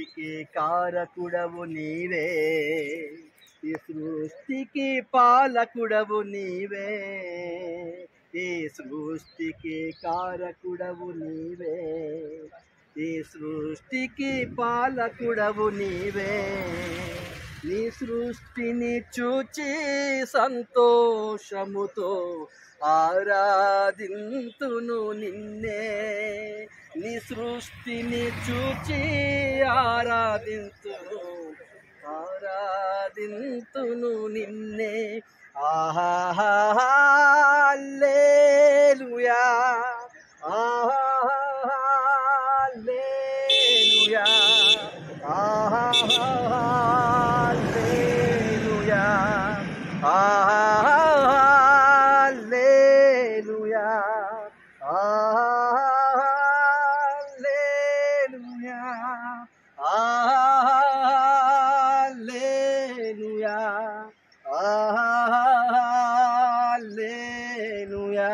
సృష్టికి కారకుడవు నీవే ఈ సృష్టికి పాలకుడవు నీవే ఈ సృష్టికి కారకుడవు నీవే ఈ సృష్టికి పాలకుడవు నీవే నీ సృష్టిని చూచి సంతోషముతో ఆరాధింతును నిన్నే నీ సృష్టిని చూచి ఆరాధింతును ఆరాధింతును నిన్నే ఆహాలేలుయా ఆహాలేలుయా ఆహాలేలుయా ఆహాలేలుయా ఆహాలేలుయా ఆహాలేలుయా ఆహాలేలుయా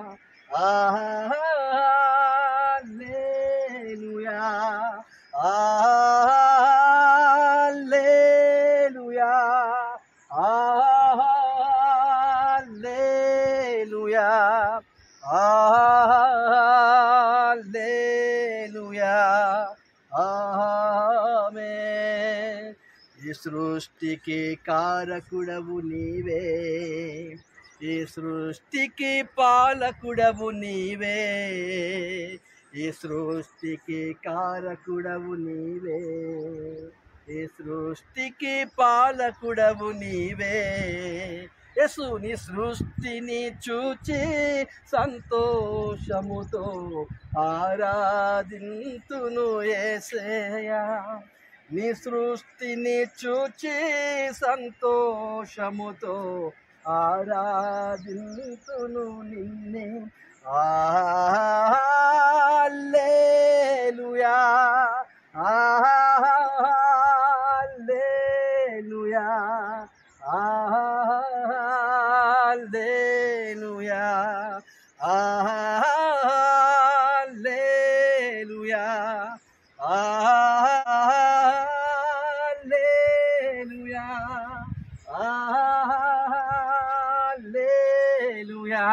ఆహాలేలుయా ఆహాలేలుయా ఆహాలేలుయా ఆహాలేలుయా ఆమేన్ ఈ సృష్టికి కారకుడవు నీవే ఈ సృష్టికి పాలకుడవు నీవే ఈ సృష్టికి కారకుడవు నీవే ఈ సృష్టికి పాలకుడవు నీవే యసుని సృష్టిని చూచి సంతోషముతో ఆరాధింతును ఏసయా నీ సృష్టిని చూచి సంతోషముతో ఆరాధింతును నిన్నే ఆలేలుయా ఆలేలుయా ఆలేలుయా ఆలేలుయా ఆలేలుయా ఆలేలుయా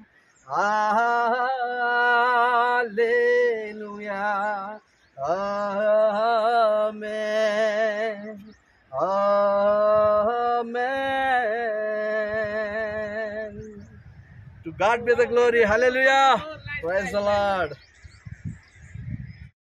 ఆలేలుయా ఆమేన్ ఆమేన్ to God be the glory hallelujah praise the lord